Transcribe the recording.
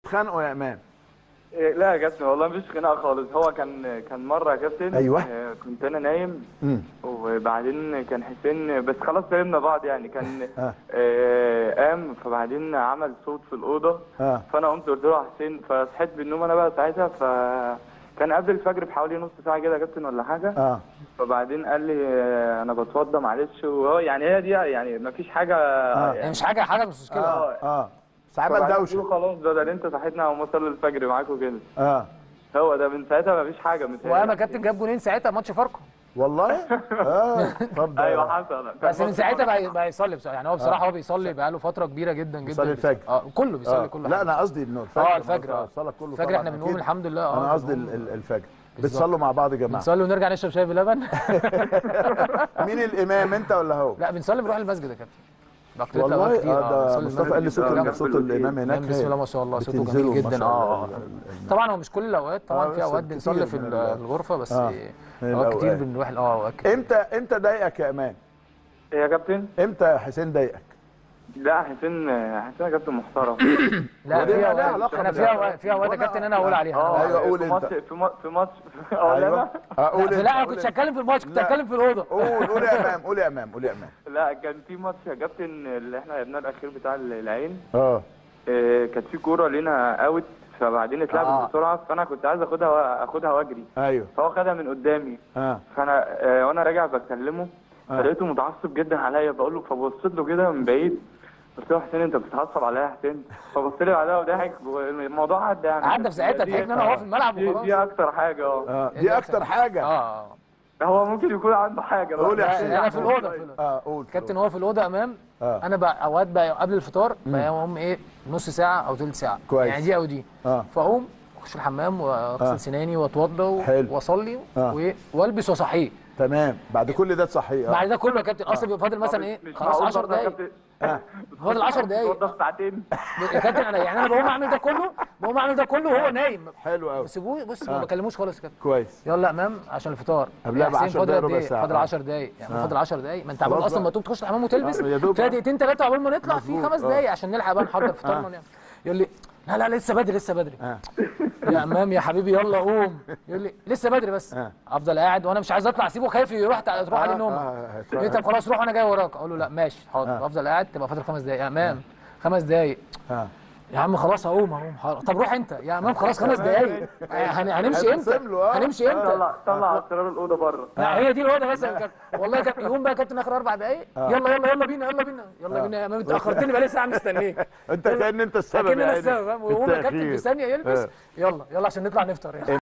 اتخانقوا يا امام إيه، لا يا كابتن والله مفيش خناقه خالص هو كان كان مره يا كابتن أيوة. آه، كنت انا نايم امم وبعدين كان حسين بس خلاص فهمنا بعض يعني كان آه. آه، قام فبعدين عمل صوت في الاوضه اه فانا قمت قلت له يا حسين فصحيت بالنوم انا بقى ساعتها ف كان قبل الفجر بحوالي نص ساعه كده يا كابتن ولا حاجه اه فبعدين قال لي آه، انا بتوضى معلش وهو يعني هي دي يعني مفيش حاجه يعني يعني مش حاجه حاجه مش مشكله اه اه بس عمل فبعدين قلت دوشه له خلاص بدل انت صحيتنا ومصلي الفجر معاك وكده اه هو ده من ساعتها مفيش حاجه متهيألي. وقام يا كابتن جاب جونين ساعتها ماتش فاركو والله اه طب ده ايوه حصل بس من ساعتها بقى بقى يصلي بصراحه يعني هو بصراحه هو بيصلي بقى له فتره كبيره جدا جدا بيصلي الفجر. اه كله بيصلي آه. كله لا انا قصدي انه الفجر اه الفجر اه الصلاه كله الفجر طبعاً احنا بنقوم أكيد. الحمد لله اه انا قصدي بنقوم. ال- ال- الفجر بالظبط. بتصلوا مع بعض يا جماعه بنصلي ونرجع نشرب شاي بلبن مين الامام انت ولا هو لا بنصلي بنروح المسجد يا كابتن بقضي والله أوقات كتير آه ده بنصلي مصطفى قال لي صوت آه، صوت جنب الامام هناك بسم الله ما شاء الله صوته بتنزلوا جميل ما جدا شاء الله اه ال- ال- طبعا هو مش كل الاوقات آه، طبعا بس في اوقات كتير بنصلي في من ال- ال- الغرفه بس آه، من اوقات كتير الأوقات. بنروح اه اوقات كتير امتى امتى ضايقك يا امان إيه يا كابتن امتى حسين ضايقك لا حسين حسين يا كابتن محترم لا ودي في لها اوقات علاقة انا بال- في اوقات في اوقات يا وأنا- كابتن انا اقول عليها اه أيوة، قول في أنت. ماتش في ماتش في ماتش اه لا ايوه اقول لا لا انا كنتش هتكلم في الماتش كنت لا. هتكلم في الاوضه قول قول يا امام قول يا امام قول يا امام لا كان في ماتش يا كابتن اللي احنا لعبناه الاخير بتاع العين اه آه، كانت في كوره لينا اوت فبعدين اتلعبت آه. بسرعه فانا كنت عايز اخدها اخدها واجري ايوه فهو خدها من قدامي اه فانا آه، وانا راجع بكلمه آه. فلقيته متعصب جدا عليا بقول له فبصيت له كده من بعيد قلت له حسين انت بتتعصب عليا يا حسين فبص لي بعدها وضحك والموضوع عدى يعني عدى في ساعتها دي- ضحكنا انا وهو في الملعب دي, وخلاص دي اكتر حاجه اه اه دي اكتر حاجه اه هو ممكن يكون عنده حاجه بقى. قول يا لا، حسين. انا في الاوضه في الأوضة. اه قول كابتن هو في الاوضه امام آه. انا بقى اوقات بقى قبل الفطار بقوم ايه نص ساعه او ثلث ساعه كويس. يعني دي او دي اه فاقوم اخش الحمام واغسل آه. سناني واتوضى و- حلو. واصلي آه. و- والبس واصحيه تمام بعد كل ده تصحيه بعد اه ده كله يا كابتن اصلا بيبقى فاضل مثلا ايه مش خلاص معقول 10 برضه يا دقايق كابتن. آه. فاضل 10 دقايق توضح ساعتين يا كابتن انا يعني انا بقوم اعمل ده كله بقوم اعمل ده كله وهو نايم حلو قوي بسيبوه بص ما آه. بكلموش خالص يا كابتن كويس يلا يا امام عشان الفطار قبلها يا ب حسين 10 فاضل دقايق قد ربع إيه؟ ساعة. فاضل آه. 10 دقايق يعني آه. فاضل 10 دقايق ما انت عبال خلاص اصلا بقى. ما تقوم تخش الحمام وتلبس آه، يا دوب. فيها دقيقتين ثلاثه عقبال ما نطلع في مظبوط. خمس آه. دقايق عشان نلحق بقى نحضر فطارنا ونعمل يقول لي لا لا لسه بدري لسه بدري آه. يا امام يا حبيبي يلا قوم يقول لي لسه بدري بس آه. افضل قاعد وانا مش عايز اطلع اسيبه خايف يروح تع- تروح عليه آه، نوم آه، يقول لي طب خلاص روح وانا جاي وراك اقول له لا ماشي حاضر آه. افضل قاعد تبقى فاضل خمس دقايق يا امام خمس دقايق اه يا عم خلاص هقوم هقوم حاضر. طب روح انت يا امام خلاص خمس دقايق هن- هنمشي امتى هتقسم له، آه. هنمشي امتى طلع طلع اسرار الاوضه بره لا هي دي الاوضه بس يا كابتن والله كابتن يقوم بقى يا كابتن اخر اربع دقايق يلا يلا يلا بينا يلا بينا يلا بينا يا امام انت اخرتني بقالي ساعه مستنيك انت كان انت السبب كأن يا انا عيني. السبب فاهم؟ ويقوم يا كابتن في التأخير. ثانيه يلبس آه. يلا يلا عشان نطلع نفطر يعني